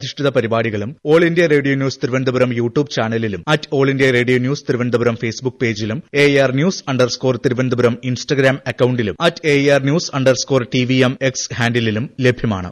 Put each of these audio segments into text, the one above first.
അധിഷ്ഠിത പരിപാടികളും all India radio news Thiruvananthapuram YouTube ചാനലിലും at all India radio news Thiruvananthapuram Facebook പേജിലും A R news underscore Thiruvananthapuram Instagram അക്കൌണ്ടിലും at A R news underscore T V M X ഹാൻഡിലും ലഭ്യമാണ്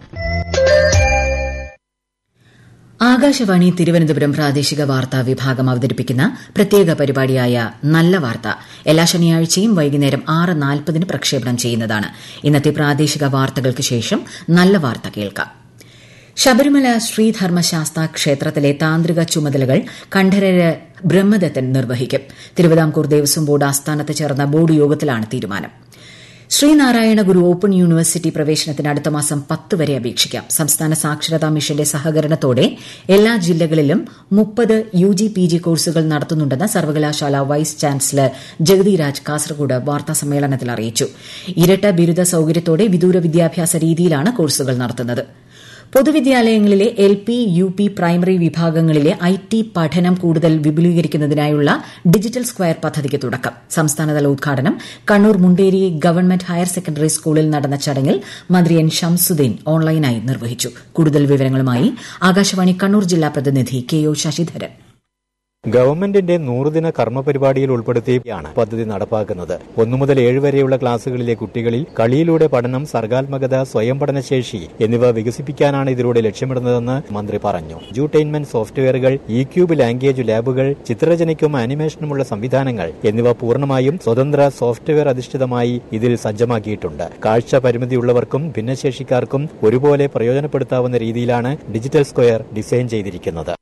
ആകാശവാണി തിരുവനന്തപുരം പ്രാദേശിക വാർത്താ വിഭാഗം അവതരിപ്പിക്കുന്ന പ്രത്യേക പരിപാടിയായ നല്ല വാർത്ത എല്ലാ ശനിയാഴ്ചയും വൈകുന്നേരം ആറ് നാൽപ്പതിന് പ്രക്ഷേപണം ചെയ്യുന്നതാണ് ഇന്നത്തെ പ്രാദേശിക വാർത്തകൾക്ക് ശേഷം നല്ല വാർത്ത കേൾക്കാം ശബരിമല ശ്രീധർമ്മശാസ്ത ക്ഷേത്രത്തിലെ താന്ത്രിക ചുമതലകൾ കണ്ഠരര് ബ്രഹ്മദത്തൻ നിർവഹിക്കും തിരുവിതാംകൂർ ദേവസ്വം ബോർഡ് ആസ്ഥാനത്ത് ചേർന്ന ബോർഡ് യോഗത്തിലാണ് തീരുമാനം ശ്രീനാരായണ ഗുരു ഓപ്പൺ യൂണിവേഴ്സിറ്റി പ്രവേശനത്തിന് അടുത്ത മാസം പത്ത് വരെ അപേക്ഷിക്കാം സംസ്ഥാന സാക്ഷരതാ മിഷന്റെ സഹകരണത്തോടെ എല്ലാ ജില്ലകളിലും മുപ്പത് യു ജി പി ജി കോഴ്സുകൾ നടത്തുന്നുണ്ടെന്ന് സർവകലാശാല വൈസ് ചാൻസലർ ജഗതിരാജ് കാസർഗോഡ് വാർത്താസമ്മേളനത്തിൽ അറിയിച്ചു ഇരട്ട ബിരുദ സൌകര്യത്തോടെ വിദൂര വിദ്യാഭ്യാസ രീതിയിലാണ് കോഴ്സുകൾ നടത്തുന്നത് പൊതുവിദ്യാലയങ്ങളിലെ L P U P primary വിഭാഗങ്ങളിലെ ഐ ടി പഠനം കൂടുതൽ വിപുലീകരിക്കുന്നതിനായുള്ള ഡിജിറ്റൽ സ്ക്വയർ പദ്ധതിക്ക് തുടക്കം സംസ്ഥാനതല ഉദ്ഘാടനം Kannur Munderi government higher secondary സ്കൂളിൽ നടന്ന ചടങ്ങിൽ മന്ത്രി എൻ ഷംസുദ്ദീൻ ഓൺലൈനായി നിർവഹിച്ചു കൂടുതൽ വിവരങ്ങളുമായി ആകാശവാണി കണ്ണൂർ ജില്ലാ പ്രതിനിധി കെ ഒ ശശിധരൻ ഗവൺമെന്റിന്റെ നൂറുദിന കർമ്മ പരിപാടിയിൽ ഉൾപ്പെടുത്തിയാണ് പദ്ധതി നടപ്പാക്കുന്നത് ഒന്നു മുതൽ ഏഴ് വരെയുള്ള ക്ലാസുകളിലെ കുട്ടികളിൽ കളിയിലൂടെ പഠനം സർഗാത്മകത സ്വയം പഠനശേഷി എന്നിവ വികസിപ്പിക്കാനാണ് ഇതിലൂടെ ലക്ഷ്യമിടുന്നതെന്ന് മന്ത്രി പറഞ്ഞു ജൂട്ടൈൻമെന്റ് സോഫ്റ്റ്വെയറുകൾ ഇ ക്യൂബ് ലാംഗ്വേജ് ലാബുകൾ ചിത്രരചനയ്ക്കും ആനിമേഷനുമുള്ള സംവിധാനങ്ങൾ എന്നിവ പൂർണ്ണമായും സ്വതന്ത്ര സോഫ്റ്റ്വെയർ അധിഷ്ഠിതമായി ഇതിൽ സജ്ജമാക്കിയിട്ടുണ്ട് കാഴ്ച പരിമിതിയുള്ളവർക്കും ഭിന്നശേഷിക്കാർക്കും ഒരുപോലെ പ്രയോജനപ്പെടുത്താവുന്ന രീതിയിലാണ് ഡിജിറ്റൽ സ്ക്വയർ ഡിസൈൻ ചെയ്തിരിക്കുന്നത്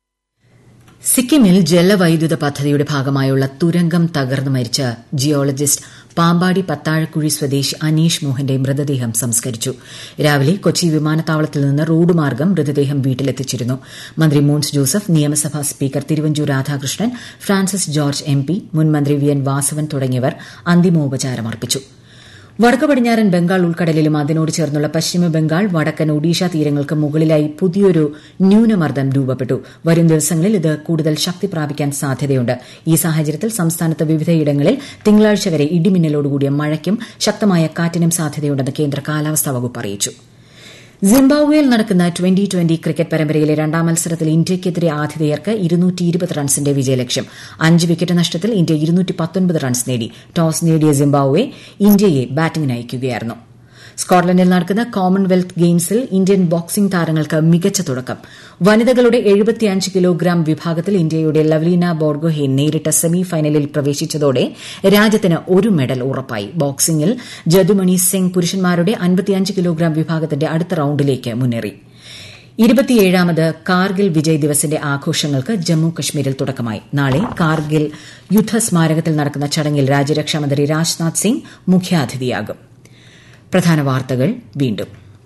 സിക്കിമിൽ ജലവൈദ്യുത പദ്ധതിയുടെ ഭാഗമായുള്ള തുരങ്കം തകർന്നു മരിച്ച ജിയോളജിസ്റ്റ് പാമ്പാടി പത്താഴക്കുഴി സ്വദേശി അനീഷ് മോഹന്റെ മൃതദേഹം സംസ്കരിച്ചു രാവിലെ കൊച്ചി വിമാനത്താവളത്തിൽ നിന്ന് റോഡ് മാർഗം മൃതദേഹം വീട്ടിലെത്തിച്ചിരുന്നു മന്ത്രി മോൻസ് ജോസഫ് നിയമസഭാ speaker Thiruvanchoor Radhakrishnan Francis George M P മുൻ മന്ത്രി വി എൻ വാസവൻ തുടങ്ങിയവർ അന്തിമോപചാരം അർപ്പിച്ചു വടക്കു പടിഞ്ഞാറൻ ബംഗാൾ ഉൾക്കടലിലും അതിനോട് ചേർന്നുള്ള പശ്ചിമ ബംഗാൾ വടക്കൻ ഒഡീഷ തീരങ്ങൾക്ക് മുകളിലായി പുതിയൊരു ന്യൂനമർദ്ദം രൂപപ്പെട്ടു വരും ദിവസങ്ങളിൽ ഇത് കൂടുതൽ ശക്തി പ്രാപിക്കാൻ സാധ്യതയുണ്ട് ഈ സാഹചര്യത്തിൽ സംസ്ഥാനത്ത് വിവിധയിടങ്ങളിൽ തിങ്കളാഴ്ച വരെ ഇടിമിന്നലോടുകൂടിയ മഴയ്ക്കും ശക്തമായ കാറ്റിനും സാധ്യതയുണ്ടെന്ന് കേന്ദ്ര കാലാവസ്ഥാ വകുപ്പ് അറിയിച്ചു സിംബാബ്വേയിൽ നടക്കുന്ന ട്വന്റി ട്വന്റി ക്രിക്കറ്റ് പരമ്പരയിലെ രണ്ടാം മത്സരത്തിൽ ഇന്ത്യയ്ക്കെതിരെ ആതിഥേയർക്ക് റൺസിന്റെ വിജയലക്ഷ്യം അഞ്ച് വിക്കറ്റ് നഷ്ടത്തിൽ ഇന്ത്യ റൺസ് നേടി ടോസ് നേടിയ സിംബാബ്വെ ഇന്ത്യയെ ബാറ്റിംഗിന് അയക്കുകയായിരുന്നു സ്കോട്ട്ലൻഡിൽ നടക്കുന്ന കോമൺവെൽത്ത് ഗെയിംസിൽ ഇന്ത്യൻ ബോക്സിംഗ് താരങ്ങൾക്ക് മികച്ച തുടക്കം വനിതകളുടെ കിലോഗ്രാം വിഭാഗത്തിൽ ഇന്ത്യയുടെ ലവ്ലീന ബോർഗോഹെയ്ൻ നേരിട്ട സെമി ഫൈനലിൽ പ്രവേശിച്ചതോടെ രാജ്യത്തിന് ഒരു മെഡൽ ഉറപ്പായി ബോക്സിംഗിൽ ജദുമണി സിംഗ് പുരുഷന്മാരുടെ കിലോഗ്രാം വിഭാഗത്തിന്റെ അടുത്ത റൌണ്ടിലേക്ക് മുന്നേറി ഇരുപത്തിയേഴാമത് കാർഗിൽ വിജയ് ദിവസിന്റെ ആഘോഷങ്ങൾക്ക് ജമ്മു കശ്മീരിൽ തുടക്കമായി നാളെ കാർഗിൽ യുദ്ധസ്മാരകത്തിൽ നടക്കുന്ന ചടങ്ങിൽ രാജ്യരക്ഷാമന്ത്രി രാജ്നാഥ് സിംഗ് മുഖ്യാതിഥിയാകും പ്രധാന വാർത്തകൾ വീണ്ടും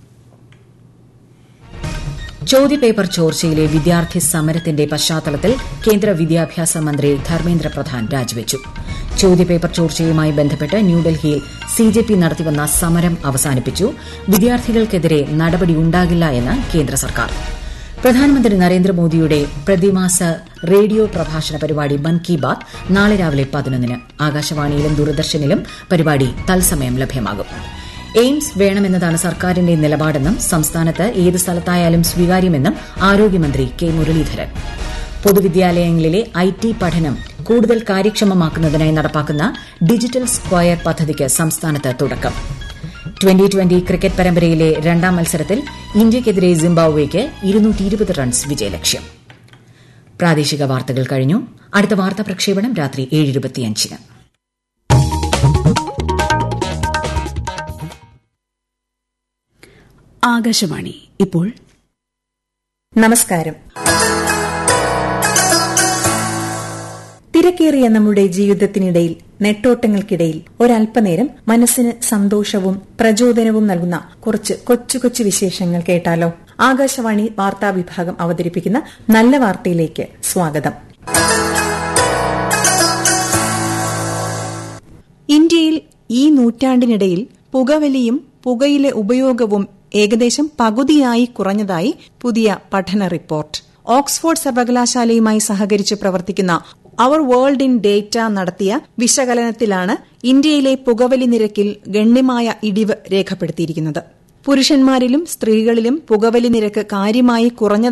ചോദ്യപേപ്പർ ചോർച്ചയിലെ വിദ്യാർത്ഥി സമരത്തിന്റെ പശ്ചാത്തലത്തിൽ കേന്ദ്ര വിദ്യാഭ്യാസ മന്ത്രി ധർമ്മേന്ദ്ര പ്രധാൻ രാജിവച്ചു ചോദ്യപേപ്പർ ചോർച്ചയുമായി ബന്ധപ്പെട്ട് ന്യൂഡൽഹിയിൽ സിജെപി നടത്തിവന്ന സമരം അവസാനിപ്പിച്ചു വിദ്യാർത്ഥികൾക്കെതിരെ നടപടിയുണ്ടാകില്ല എന്ന് കേന്ദ്ര സർക്കാർ പ്രധാനമന്ത്രി നരേന്ദ്രമോദിയുടെ പ്രതിമാസ റേഡിയോ പ്രഭാഷണ പരിപാടി മൻ കി ബാത് നാളെ രാവിലെ പതിനൊന്നിന് ആകാശവാണിയിലും ദൂരദർശനിലും പരിപാടി തത്സമയം ലഭ്യമാകും എയിംസ് വേണമെന്നതാണ് സർക്കാരിന്റെ നിലപാടെന്നും സംസ്ഥാനത്ത് ഏത് സ്ഥലത്തായാലും സ്വീകാര്യമെന്നും ആരോഗ്യമന്ത്രി കെ മുരളീധരൻ പൊതുവിദ്യാലയങ്ങളിലെ ഐ ടി പഠനം കൂടുതൽ കാര്യക്ഷമമാക്കുന്നതിനായി നടപ്പാക്കുന്ന ഡിജിറ്റൽ സ്ക്വയർ പദ്ധതിക്ക് സംസ്ഥാനത്ത് തുടക്കം ട്വന്റി ട്വന്റി ക്രിക്കറ്റ് പരമ്പരയിലെ രണ്ടാം മത്സരത്തിൽ ഇന്ത്യയ്ക്കെതിരെ സിംബാബ്വേക്ക് റൺസ് വിജയലക്ഷ്യം പ്രാദേശിക വാർത്തകൾ കഴിഞ്ഞു അടുത്ത വാർത്താ പ്രക്ഷേപണം രാത്രി ഏഴ് ആകാശവാണി ഇപ്പോൾ നമസ്കാരം തിരക്കേറിയ നമ്മുടെ ജീവിതത്തിനിടയിൽ നെട്ടോട്ടങ്ങൾക്കിടയിൽ ഒരല്പനേരം മനസ്സിന് സന്തോഷവും പ്രചോദനവും നൽകുന്ന കുറച്ച് കൊച്ചു കൊച്ചു വിശേഷങ്ങൾ കേട്ടാലോ ആകാശവാണി വാർത്താ വിഭാഗം അവതരിപ്പിക്കുന്ന നല്ല വാർത്തയിലേക്ക് സ്വാഗതം ഇന്ത്യയിൽ ഈ നൂറ്റാണ്ടിനിടയിൽ പുകവലിയും പുകയിലെ ഉപയോഗവും ഏകദേശം പകുതിയായി കുറഞ്ഞതായി പുതിയ പഠന റിപ്പോർട്ട് ഓക്സ്ഫോർഡ് സർവകലാശാലയുമായി സഹകരിച്ച് പ്രവർത്തിക്കുന്ന അവർ വേൾഡ് ഇൻ ഡേറ്റ നടത്തിയ വിശകലനത്തിലാണ് ഇന്ത്യയിലെ പുകവലി നിരക്കിൽ ഗണ്യമായ ഇടിവ് രേഖപ്പെടുത്തിയിരിക്കുന്നത് പുരുഷന്മാരിലും സ്ത്രീകളിലും പുകവലി നിരക്ക് കാര്യമായി കുറഞ്ഞ